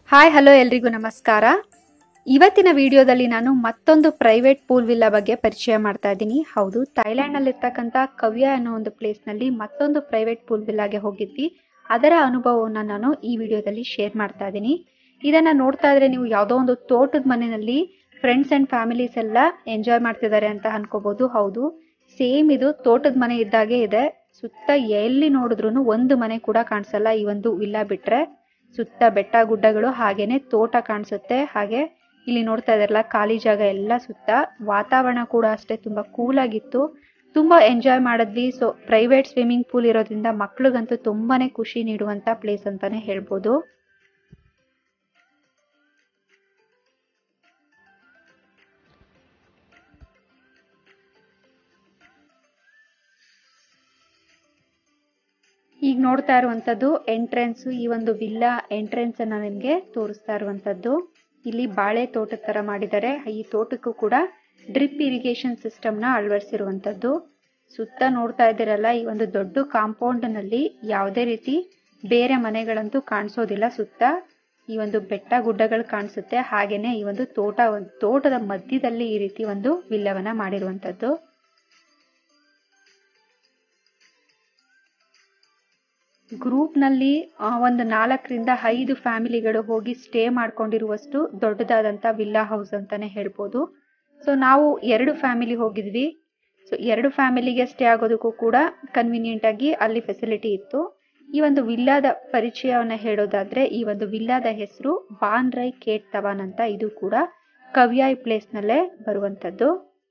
hi hello ಎಲ್ರಿಗೂ ನಮಸ್ಕಾರ ಇವತ್ತಿನ ವಿಡಿಯೋದಲ್ಲಿ ನಾನು ಮತ್ತೊಂದು ಪ್ರೈವೇಟ್ ಪೂಲ್ ವಿಲ್ಲಾ ಬಗ್ಗೆ ಪರಿಚಯ ಮಾಡ್ತಾ ಇದ್ದೀನಿ ಹೌದು ಥೈಲ್ಯಾಂಡ್ನಲ್ಲಿರ್ತಕ್ಕಂಥ ಕವ್ಯ ಅನ್ನೋ ಒಂದು ಪ್ಲೇಸ್ನಲ್ಲಿ ಮತ್ತೊಂದು ಪ್ರೈವೇಟ್ ಪೂಲ್ ವಿಲ್ಲಾಗೆ ಹೋಗಿದ್ವಿ ಅದರ ಅನುಭವವನ್ನು ನಾನು ಈ ವಿಡಿಯೋದಲ್ಲಿ ಶೇರ್ ಮಾಡ್ತಾ ಇದ್ದೀನಿ ಇದನ್ನ ನೋಡ್ತಾ ಇದ್ರೆ ನೀವು ಯಾವುದೋ ಒಂದು ತೋಟದ ಮನೆಯಲ್ಲಿ ಫ್ರೆಂಡ್ಸ್ ಅಂಡ್ ಫ್ಯಾಮಿಲೀಸ್ ಎಲ್ಲ ಎಂಜಾಯ್ ಮಾಡ್ತಿದ್ದಾರೆ ಅಂತ ಅನ್ಕೋಬಹುದು ಹೌದು ಸೇಮ್ ಇದು ತೋಟದ ಮನೆ ಇದ್ದಾಗೆ ಇದೆ ಸುತ್ತ ಎಲ್ಲಿ ನೋಡಿದ್ರು ಒಂದು ಮನೆ ಕೂಡ ಕಾಣಿಸಲ್ಲ ಈ ಒಂದು ವಿಲ್ಲಾ ಬಿಟ್ರೆ ಸುತ್ತ ಬೆಟ್ಟ ಗುಡ್ಡಗಳು ಹಾಗೇನೆ ತೋಟ ಕಾಣಿಸುತ್ತೆ ಹಾಗೆ ಇಲ್ಲಿ ನೋಡ್ತಾ ಇದಾರಲ್ಲ ಖಾಲಿ ಜಾಗ ಎಲ್ಲ ಸುತ್ತ ವಾತಾವರಣ ಕೂಡ ಅಷ್ಟೇ ತುಂಬಾ ಕೂಲ್ ಆಗಿತ್ತು ತುಂಬಾ ಎಂಜಾಯ್ ಮಾಡಿದ್ವಿ ಸೊ ಪ್ರೈವೇಟ್ ಸ್ವಿಮ್ಮಿಂಗ್ ಪೂಲ್ ಇರೋದ್ರಿಂದ ಮಕ್ಳಿಗಂತೂ ತುಂಬಾನೇ ಖುಷಿ ನೀಡುವಂತ ಪ್ಲೇಸ್ ಅಂತಾನೆ ಹೇಳ್ಬೋದು ಈಗ ನೋಡ್ತಾ ಇರುವಂತದ್ದು ಎಂಟ್ರೆನ್ಸ್ ಈ ಒಂದು ವಿಲ್ಲಾ ಎಂಟ್ರೆನ್ಸ್ ಅನ್ನ ನಿಮ್ಗೆ ತೋರಿಸ್ತಾ ಇರುವಂತದ್ದು ಇಲ್ಲಿ ಬಾಳೆ ತೋಟದ ತರ ಮಾಡಿದ್ದಾರೆ ಈ ತೋಟಕ್ಕೂ ಕೂಡ ಡ್ರಿಪ್ ಇರಿಗೇಷನ್ ಸಿಸ್ಟಮ್ ನ ಅಳವಡಿಸಿರುವಂತದ್ದು ಸುತ್ತ ನೋಡ್ತಾ ಇದ್ದೀರಲ್ಲ ಈ ಒಂದು ದೊಡ್ಡ ಕಾಂಪೌಂಡ್ ನಲ್ಲಿ ಯಾವುದೇ ರೀತಿ ಬೇರೆ ಮನೆಗಳಂತೂ ಕಾಣಿಸೋದಿಲ್ಲ ಸುತ್ತ ಈ ಒಂದು ಬೆಟ್ಟ ಗುಡ್ಡಗಳು ಕಾಣಿಸುತ್ತೆ ಹಾಗೇನೆ ಈ ಒಂದು ತೋಟ ತೋಟದ ಮಧ್ಯದಲ್ಲಿ ಈ ರೀತಿ ಒಂದು ವಿಲ್ಲವನ್ನ ಮಾಡಿರುವಂತದ್ದು ಗ್ರೂಪ್ ನಲ್ಲಿ ಒಂದು ನಾಲ್ಕರಿಂದ ಐದು ಫ್ಯಾಮಿಲಿಗಳು ಹೋಗಿ ಸ್ಟೇ ಮಾಡ್ಕೊಂಡಿರುವಷ್ಟು ದೊಡ್ಡದಾದಂತ ವಿಲ್ಲಾ ಹೌಸ್ ಅಂತಾನೆ ಹೇಳ್ಬೋದು ಸೊ ನಾವು ಎರಡು ಫ್ಯಾಮಿಲಿ ಹೋಗಿದ್ವಿ ಸೊ ಎರಡು ಫ್ಯಾಮಿಲಿಗೆ ಸ್ಟೇ ಆಗೋದಕ್ಕೂ ಕೂಡ ಕನ್ವಿನಿಯೆಂಟ್ ಆಗಿ ಅಲ್ಲಿ ಫೆಸಿಲಿಟಿ ಇತ್ತು ಈ ಒಂದು ವಿಲ್ಲಾದ ಪರಿಚಯವನ್ನ ಹೇಳೋದಾದ್ರೆ ಈ ಒಂದು ವಿಲ್ಲಾದ ಹೆಸರು ಬಾನ್ ರೈ ಕೇಟ್ ತವಾನ್ ಅಂತ ಇದು ಕೂಡ ಕವ್ಯಾಯ್ ಪ್ಲೇಸ್ ನಲ್ಲೇ ಬರುವಂತದ್ದು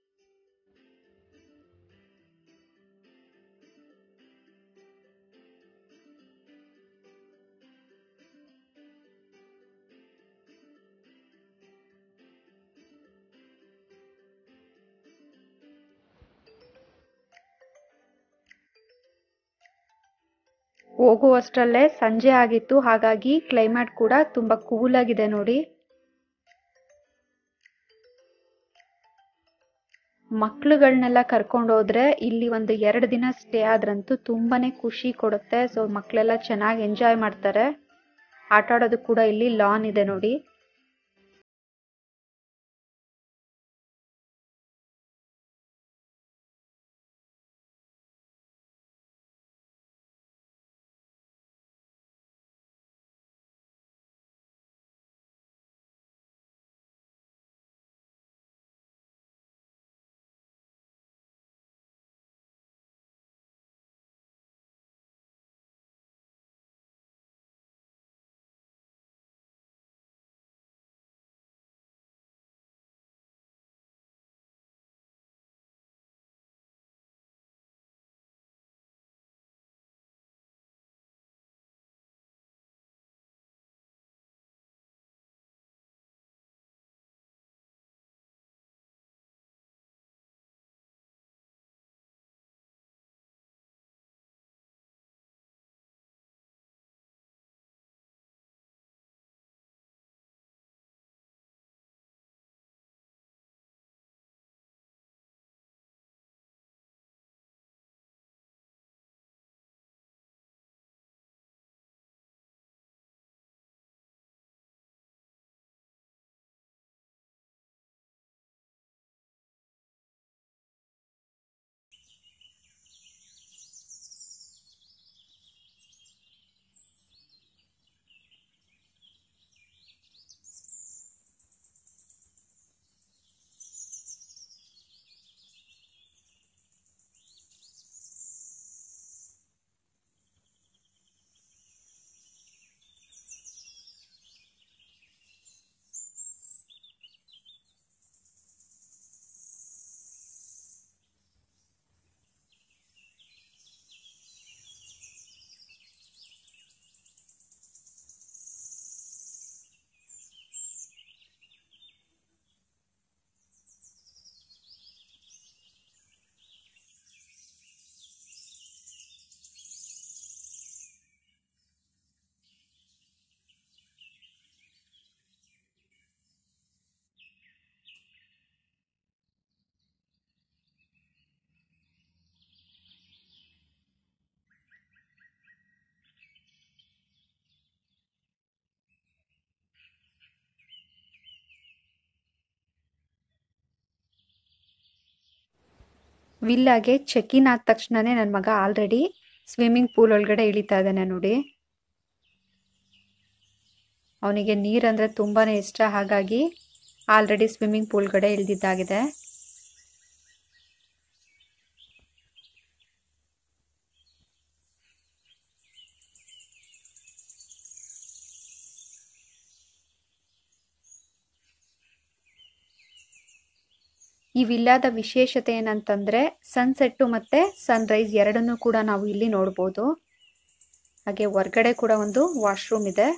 ಹೋಗುವಷ್ಟರಲ್ಲೇ ಸಂಜೆ ಆಗಿತ್ತು ಹಾಗಾಗಿ ಕ್ಲೈಮೇಟ್ ಕೂಡ ತುಂಬಾ ಕೂಲ್ ಆಗಿದೆ ನೋಡಿ ಮಕ್ಳುಗಳನ್ನೆಲ್ಲ ಕರ್ಕೊಂಡು ಹೋದ್ರೆ ಇಲ್ಲಿ ಒಂದು ಎರಡು ದಿನ ಸ್ಟೇ ಆದ್ರಂತೂ ತುಂಬಾನೇ ಖುಷಿ ಕೊಡುತ್ತೆ ಸೊ ಮಕ್ಳೆಲ್ಲ ಚೆನ್ನಾಗಿ ಎಂಜಾಯ್ ಮಾಡ್ತಾರೆ ಆಟ ಆಡೋದು ಕೂಡ ಇಲ್ಲಿ ಲಾನ್ ಇದೆ ನೋಡಿ ವಿಲ್ಲಾಗೆ ಚೆಕ್ ಇನ್ ಆದ ತಕ್ಷಣನೇ ನನ್ನ ಮಗ ಆಲ್ರೆಡಿ ಸ್ವಿಮ್ಮಿಂಗ್ ಪೂಲ್ ಒಳಗಡೆ ಇಳಿತಾ ಇದ್ದಾನೆ ನೋಡಿ ಅವನಿಗೆ ನೀರಂದರೆ ತುಂಬಾ ಇಷ್ಟ ಹಾಗಾಗಿ ಆಲ್ರೆಡಿ ಸ್ವಿಮ್ಮಿಂಗ್ ಪೂಲ್ ಕಡೆ ಇಳಿದಿದ್ದಾಗಿದೆ ಈ ವಿಲ್ಲಾದ ವಿಶೇಷತೆ ಏನಂತಂದರೆ ಸನ್ಸೆಟ್ಟು ಮತ್ತು ಸನ್ರೈಸ್ ಎರಡನ್ನೂ ಕೂಡ ನಾವು ಇಲ್ಲಿ ನೋಡ್ಬೋದು ಹಾಗೆ ಹೊರ್ಗಡೆ ಕೂಡ ಒಂದು ವಾಶ್ರೂಮ್ ಇದೆ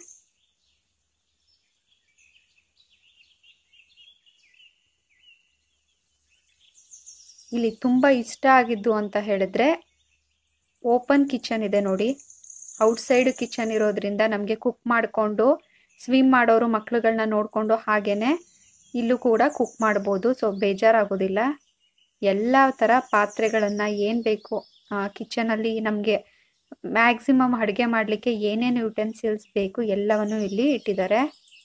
ಇಲ್ಲಿ ತುಂಬ ಇಷ್ಟ ಆಗಿದ್ದು ಅಂತ ಹೇಳಿದ್ರೆ ಓಪನ್ ಕಿಚನ್ ಇದೆ ನೋಡಿ ಔಟ್ಸೈಡ್ ಕಿಚನ್ ಇರೋದ್ರಿಂದ ನಮಗೆ ಕುಕ್ ಮಾಡಿಕೊಂಡು ಸ್ವಿಮ್ ಮಾಡೋರು ಮಕ್ಳುಗಳನ್ನ ನೋಡಿಕೊಂಡು ಹಾಗೇನೆ ಇಲ್ಲೂ ಕೂಡ ಕುಕ್ ಮಾಡ್ಬೋದು ಸೊ ಬೇಜಾರಾಗೋದಿಲ್ಲ ಎಲ್ಲ ಥರ ಪಾತ್ರೆಗಳನ್ನು ಏನು ಬೇಕು ಕಿಚನಲ್ಲಿ ನಮಗೆ ಮ್ಯಾಕ್ಸಿಮಮ್ ಅಡುಗೆ ಮಾಡಲಿಕ್ಕೆ ಏನೇನು ಯುಟೆನ್ಸಿಲ್ಸ್ ಬೇಕು ಎಲ್ಲವನ್ನು ಇಲ್ಲಿ ಇಟ್ಟಿದ್ದಾರೆ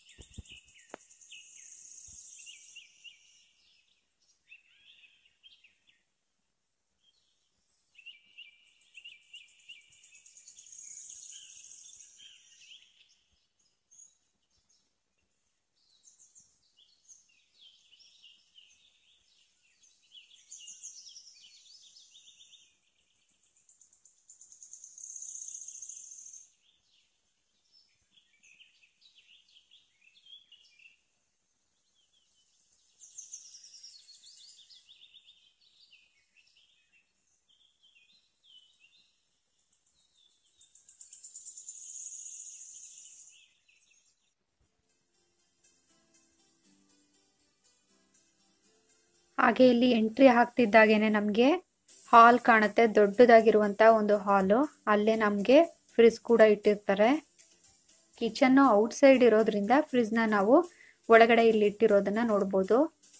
ಹಾಗೆ ಇಲ್ಲಿ ಎಂಟ್ರಿ ಆಗ್ತಿದ್ದಾಗೇನೆ ನಮಗೆ ಹಾಲ್ ಕಾಣುತ್ತೆ ದೊಡ್ಡದಾಗಿರುವಂಥ ಒಂದು ಹಾಲು ಅಲ್ಲೇ ನಮಗೆ ಫ್ರಿಜ್ ಕೂಡ ಇಟ್ಟಿರ್ತಾರೆ ಕಿಚನ್ನು ಔಟ್ಸೈಡ್ ಇರೋದ್ರಿಂದ ಫ್ರಿಜ್ನ ನಾವು ಒಳಗಡೆ ಇಲ್ಲಿ ಇಟ್ಟಿರೋದನ್ನ ನೋಡ್ಬೋದು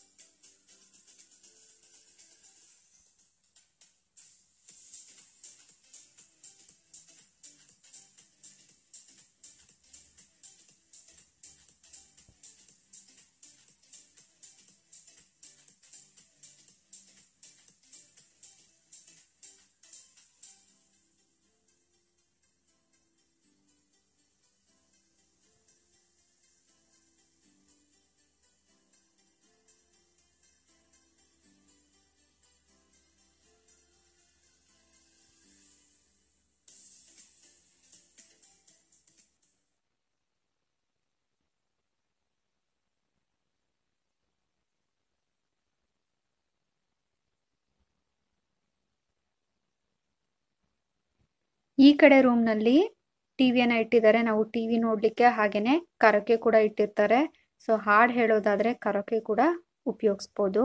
ಈ ಕಡೆ ರೂಮ್ನಲ್ಲಿ ಟಿವಿಯನ್ನ ಇಟ್ಟಿದ್ದಾರೆ ನಾವು ಟಿವಿ ನೋಡಲಿಕ್ಕೆ ಹಾಗೇನೆ ಕರೋಕೆ ಕೂಡ ಇಟ್ಟಿರ್ತಾರೆ ಸೊ ಹಾಡು ಹೇಳೋದಾದ್ರೆ ಕರೋಕೆ ಕೂಡ ಉಪಯೋಗಿಸ್ಬೋದು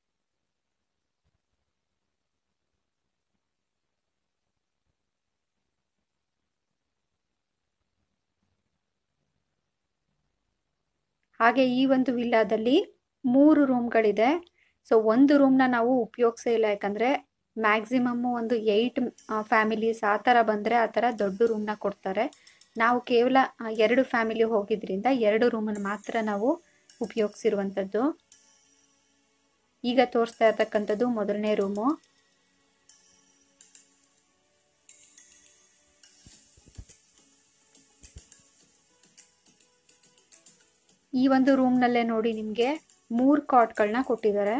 ಹಾಗೆ ಈ ಒಂದು ವಿಲ್ಲಾದಲ್ಲಿ ಮೂರು ರೂಮ್ಗಳಿದೆ ಸೊ ಒಂದು ರೂಮ್ನ ನಾವು ಉಪಯೋಗಿಸೇ ಇಲ್ಲ ಯಾಕಂದರೆ ಮ್ಯಾಕ್ಸಿಮಮ್ಮು ಒಂದು ಏಯ್ಟ್ ಫ್ಯಾಮಿಲೀಸ್ ಆ ಥರ ಬಂದರೆ ಆ ಥರ ದೊಡ್ಡ ರೂಮ್ನ ಕೊಡ್ತಾರೆ ನಾವು ಕೇವಲ ಎರಡು ಫ್ಯಾಮಿಲಿ ಹೋಗಿದ್ರಿಂದ ಎರಡು ರೂಮನ್ನು ಮಾತ್ರ ನಾವು ಉಪಯೋಗಿಸಿರುವಂಥದ್ದು ಈಗ ತೋರಿಸ್ತಾ ಇರ್ತಕ್ಕಂಥದ್ದು ಮೊದಲನೇ ರೂಮು ಈ ಒಂದು ರೂಮ್ನಲ್ಲೇ ನೋಡಿ ನಿಮಗೆ ಮೂರು ಕಾಟ್ಗಳನ್ನ ಕೊಟ್ಟಿದ್ದಾರೆ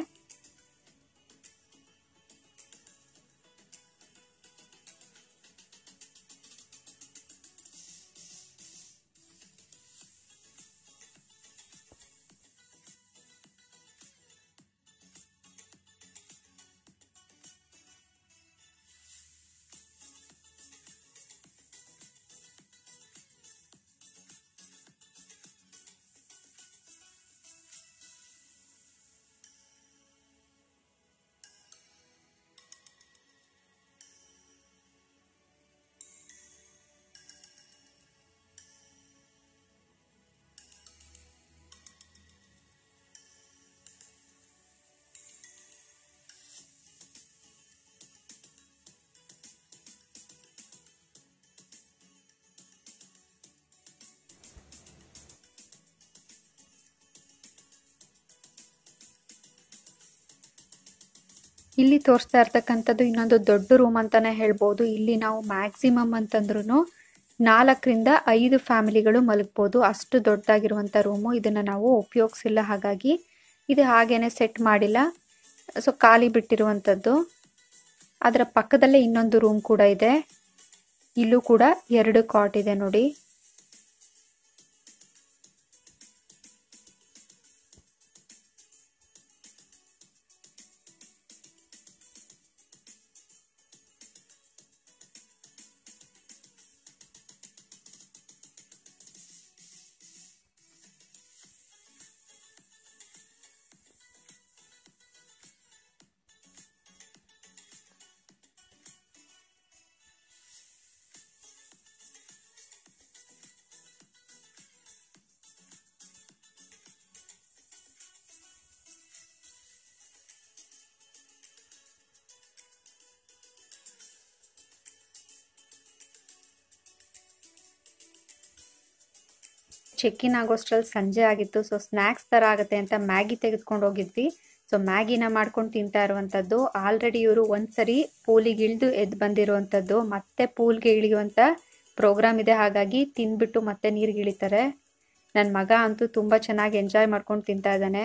ಇಲ್ಲಿ ತೋರಿಸ್ತಾ ಇರ್ತಕ್ಕಂಥದ್ದು ಇನ್ನೊಂದು ದೊಡ್ಡ ರೂಮ್ ಅಂತಾನೆ ಹೇಳ್ಬೋದು ಇಲ್ಲಿ ನಾವು ಮ್ಯಾಕ್ಸಿಮಮ್ ಅಂತಂದ್ರೂ ನಾಲ್ಕರಿಂದ ಐದು ಫ್ಯಾಮಿಲಿಗಳು ಮಲಗ್ಬೋದು ಅಷ್ಟು ದೊಡ್ಡದಾಗಿರುವಂಥ ರೂಮು ಇದನ್ನು ನಾವು ಉಪಯೋಗಿಸಿಲ್ಲ ಹಾಗಾಗಿ ಇದು ಹಾಗೇನೆ ಸೆಟ್ ಮಾಡಿಲ್ಲ ಸೊ ಖಾಲಿ ಬಿಟ್ಟಿರುವಂಥದ್ದು ಅದರ ಪಕ್ಕದಲ್ಲೇ ಇನ್ನೊಂದು ರೂಮ್ ಕೂಡ ಇದೆ ಇಲ್ಲೂ ಕೂಡ ಎರಡು ಕಾಟ್ ಇದೆ ನೋಡಿ ಚೆಕ್ ಇನ್ ಆಗೋಷ್ಟ್ರಲ್ಲಿ ಸಂಜೆ ಆಗಿತ್ತು ಸೊ ಸ್ನ್ಯಾಕ್ಸ್ ಥರ ಆಗುತ್ತೆ ಅಂತ ಮ್ಯಾಗಿ ತೆಗೆದುಕೊಂಡು ಹೋಗಿದ್ವಿ ಸೊ ಮ್ಯಾಗಿನ ಮಾಡ್ಕೊಂಡು ತಿಂತಾ ಇರುವಂಥದ್ದು ಆಲ್ರೆಡಿ ಇವರು ಒಂದ್ಸರಿ ಪೂಲಿಗೆ ಇಳಿದು ಎದ್ದು ಬಂದಿರುವಂಥದ್ದು ಮತ್ತೆ ಪೂಲ್ಗೆ ಇಳಿಯುವಂಥ ಪ್ರೋಗ್ರಾಮ್ ಇದೆ ಹಾಗಾಗಿ ತಿಂದ್ಬಿಟ್ಟು ಮತ್ತೆ ನೀರಿಗೆ ಇಳಿತಾರೆ ನನ್ನ ಮಗ ಅಂತೂ ತುಂಬ ಚೆನ್ನಾಗಿ ಎಂಜಾಯ್ ಮಾಡ್ಕೊಂಡು ತಿಂತಾ ಇದ್ದಾನೆ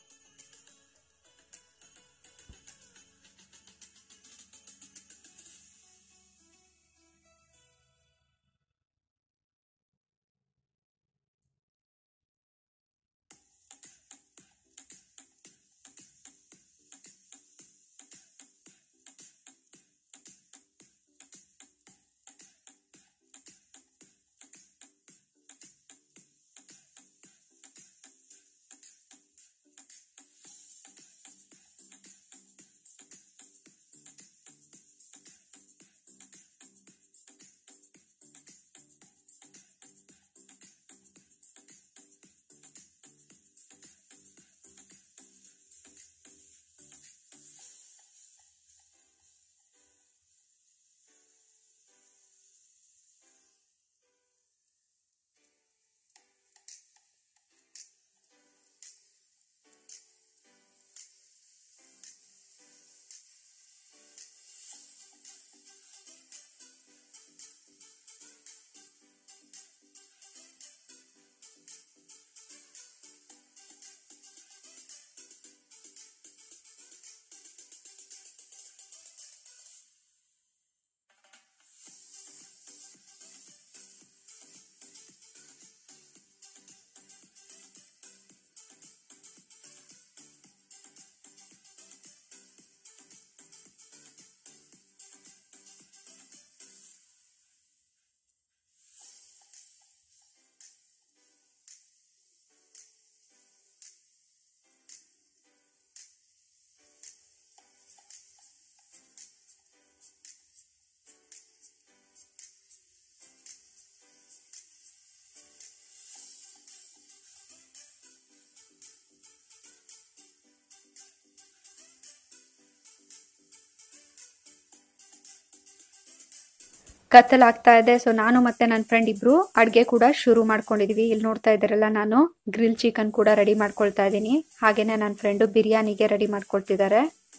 ಕತ್ತಲಾಗ್ತಾ ಇದೆ ಸೊ ನಾನು ಮತ್ತೆ ನನ್ನ ಫ್ರೆಂಡ್ ಇಬ್ರು ಅಡ್ಗೆ ಕೂಡ ಶುರು ಮಾಡ್ಕೊಂಡಿದೀವಿ ಇಲ್ಲಿ ನೋಡ್ತಾ ಇದ್ದೀರಲ್ಲ ನಾನು ಗ್ರಿಲ್ ಚಿಕನ್ ಕೂಡ ರೆಡಿ ಮಾಡ್ಕೊಳ್ತಾ ಇದ್ದೀನಿ ಹಾಗೇನೆ ನನ್ನ ಫ್ರೆಂಡು ಬಿರಿಯಾನಿಗೆ ರೆಡಿ ಮಾಡ್ಕೊಳ್ತಿದ್ದಾರೆ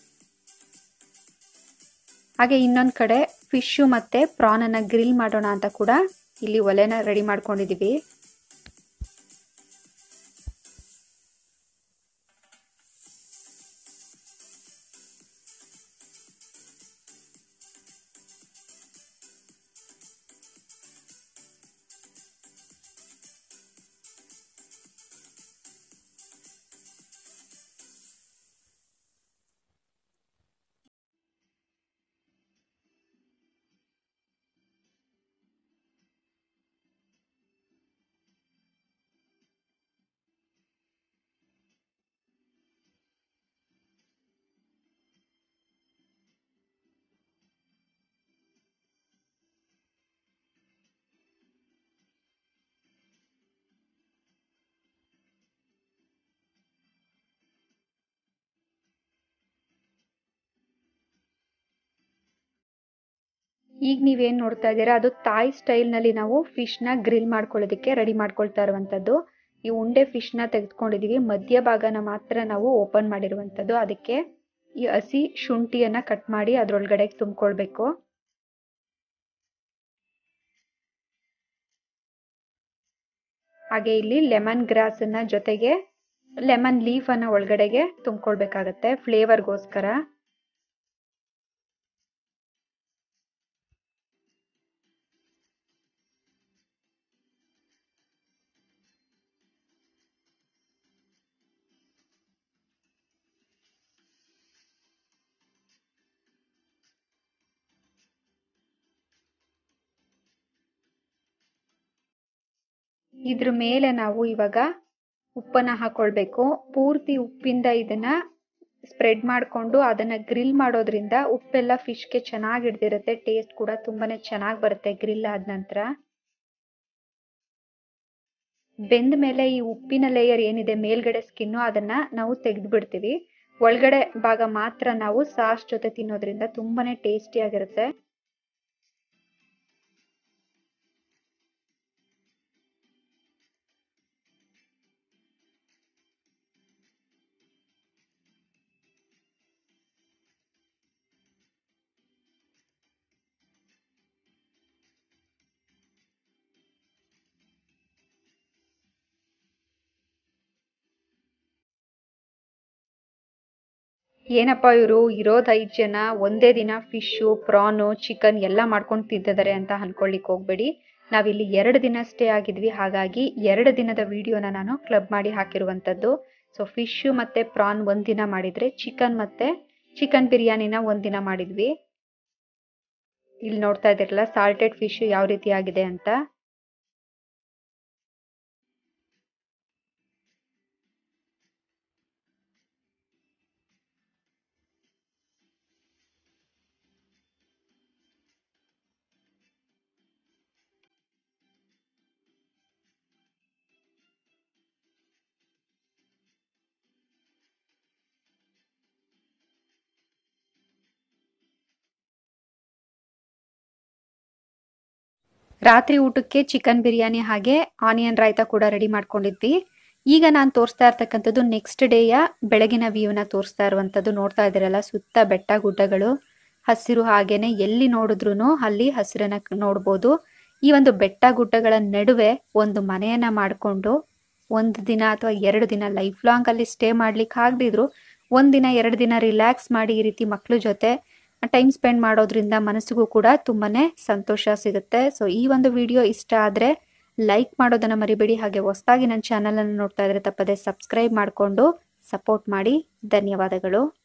ಹಾಗೆ ಇನ್ನೊಂದ್ ಕಡೆ ಫಿಶು ಮತ್ತೆ ಪ್ರಾನ್ ಅನ್ನ ಗ್ರಿಲ್ ಮಾಡೋಣ ಅಂತ ಕೂಡ ಇಲ್ಲಿ ಒಲೆನ ರೆಡಿ ಮಾಡ್ಕೊಂಡಿದೀವಿ ಈಗ ನೀವೇನ್ ನೋಡ್ತಾ ಇದ್ದೀರಾ ಅದು ತಾಯ್ ಸ್ಟೈಲ್ ನಲ್ಲಿ ನಾವು ಫಿಶ್ ನ ಗ್ರಿಲ್ ಮಾಡ್ಕೊಳ್ಳೋದಕ್ಕೆ ರೆಡಿ ಮಾಡ್ಕೊಳ್ತಾ ಇರುವಂತದ್ದು ಈ ಉಂಡೆ ಫಿಶ್ ನ ತೆಗೆದುಕೊಂಡಿದೀವಿ ಮಧ್ಯ ಭಾಗನ ಮಾತ್ರ ನಾವು ಓಪನ್ ಮಾಡಿರುವಂತದ್ದು ಅದಕ್ಕೆ ಈ ಹಸಿ ಶುಂಠಿಯನ್ನ ಕಟ್ ಮಾಡಿ ಅದ್ರೊಳಗಡೆ ತುಂಬಿಕೊಳ್ಬೇಕು ಹಾಗೆ ಇಲ್ಲಿ ಲೆಮನ್ ಗ್ರಾಸ್ ಅನ್ನ ಜೊತೆಗೆ ಲೆಮನ್ ಲೀಫ್ ಅನ್ನ ಒಳಗಡೆಗೆ ತುಂಬಿಕೊಳ್ಬೇಕಾಗತ್ತೆ ಫ್ಲೇವರ್ಗೋಸ್ಕರ ಇದ್ರ ಮೇಲೆ ನಾವು ಇವಾಗ ಉಪ್ಪನ್ನ ಹಾಕೊಳ್ಬೇಕು ಪೂರ್ತಿ ಉಪ್ಪಿಂದ ಇದನ್ನ ಸ್ಪ್ರೆಡ್ ಮಾಡಿಕೊಂಡು ಅದನ್ನ ಗ್ರಿಲ್ ಮಾಡೋದ್ರಿಂದ ಉಪ್ಪೆಲ್ಲ ಫಿಶ್ಗೆ ಚೆನ್ನಾಗಿ ಹಿಡ್ದಿರುತ್ತೆ ಟೇಸ್ಟ್ ಕೂಡ ತುಂಬಾನೇ ಚೆನ್ನಾಗಿ ಬರುತ್ತೆ ಗ್ರಿಲ್ ಆದ ನಂತರ ಬೆಂದ ಮೇಲೆ ಈ ಉಪ್ಪಿನ ಲೇಯರ್ ಏನಿದೆ ಮೇಲ್ಗಡೆ ಸ್ಕಿನ್ನು ಅದನ್ನ ನಾವು ತೆಗೆದು ಬಿಡ್ತೀವಿ ಒಳಗಡೆ ಭಾಗ ಮಾತ್ರ ನಾವು ಸಾಸ್ ಜೊತೆ ತಿನ್ನೋದ್ರಿಂದ ತುಂಬಾನೇ ಟೇಸ್ಟಿ ಆಗಿರುತ್ತೆ ಏನಪ್ಪ ಇವರು ಇರೋದು ಐದು ಜನ ಒಂದೇ ದಿನ ಫಿಶು ಪ್ರಾನು ಚಿಕನ್ ಎಲ್ಲ ಮಾಡ್ಕೊಂಡು ತಿಂತಿದ್ದಾರೆ ಅಂತ ಅನ್ಕೊಳ್ಳಿಕ್ ಹೋಗ್ಬೇಡಿ ನಾವಿಲ್ಲಿ ಎರಡು ದಿನ ಸ್ಟೇ ಆಗಿದ್ವಿ ಹಾಗಾಗಿ ಎರಡು ದಿನದ ವಿಡಿಯೋನ ನಾನು ಕ್ಲಬ್ ಮಾಡಿ ಹಾಕಿರುವಂಥದ್ದು ಸೊ ಫಿಶು ಮತ್ತೆ ಪ್ರಾನ್ ಒಂದಿನ ಮಾಡಿದ್ರೆ ಚಿಕನ್ ಮತ್ತೆ ಚಿಕನ್ ಬಿರಿಯಾನಿನ ಒಂದಿನ ಮಾಡಿದ್ವಿ ಇಲ್ಲಿ ನೋಡ್ತಾ ಇದ್ದೀರಲ್ಲ ಸಾಲ್ಟೆಡ್ ಫಿಶ್ ಯಾವ ರೀತಿ ಆಗಿದೆ ಅಂತ ರಾತ್ರಿ ಊಟಕ್ಕೆ ಚಿಕನ್ ಬಿರಿಯಾನಿ ಹಾಗೆ ಆನಿಯನ್ ರಾಯ್ತ ಕೂಡ ರೆಡಿ ಮಾಡ್ಕೊಂಡಿದ್ವಿ ಈಗ ನಾನು ತೋರಿಸ್ತಾ ಇರ್ತಕ್ಕಂಥದ್ದು ನೆಕ್ಸ್ಟ್ ಡೇಯ ಬೆಳಗಿನ ವ್ಯೂನ ತೋರಿಸ್ತಾ ಇರುವಂಥದ್ದು ನೋಡ್ತಾ ಇದ್ದೀರಲ್ಲ ಸುತ್ತ ಬೆಟ್ಟ ಗುಡ್ಡಗಳು ಹಸಿರು ಹಾಗೇನೆ ಎಲ್ಲಿ ನೋಡಿದ್ರು ಅಲ್ಲಿ ಹಸಿರನ್ನ ನೋಡ್ಬೋದು ಈ ಒಂದು ಬೆಟ್ಟ ಗುಡ್ಡಗಳ ನಡುವೆ ಒಂದು ಮನೆಯನ್ನ ಮಾಡಿಕೊಂಡು ಒಂದು ದಿನ ಅಥವಾ ಎರಡು ದಿನ ಲೈಫ್ ಲಾಂಗ್ ಅಲ್ಲಿ ಸ್ಟೇ ಮಾಡ್ಲಿಕ್ಕೆ ಆಗದಿದ್ರು ಒಂದಿನ ಎರಡು ದಿನ ರಿಲ್ಯಾಕ್ಸ್ ಮಾಡಿ ಈ ರೀತಿ ಮಕ್ಳ ಜೊತೆ ಟೈಮ್ ಸ್ಪೆಂಡ್ ಮಾಡೋದ್ರಿಂದ ಮನಸ್ಸಿಗೂ ಕೂಡ ತುಂಬಾನೇ ಸಂತೋಷ ಸಿಗುತ್ತೆ ಸೊ ಈ ಒಂದು ವಿಡಿಯೋ ಇಷ್ಟ ಆದ್ರೆ ಲೈಕ್ ಮಾಡೋದನ್ನ ಮರಿಬೇಡಿ ಹಾಗೆ ಹೊಸದಾಗಿ ನನ್ನ ಚಾನಲ್ ಅನ್ನು ನೋಡ್ತಾ ಇದ್ರೆ ತಪ್ಪದೆ ಸಬ್ಸ್ಕ್ರೈಬ್ ಮಾಡಿಕೊಂಡು ಸಪೋರ್ಟ್ ಮಾಡಿ ಧನ್ಯವಾದಗಳು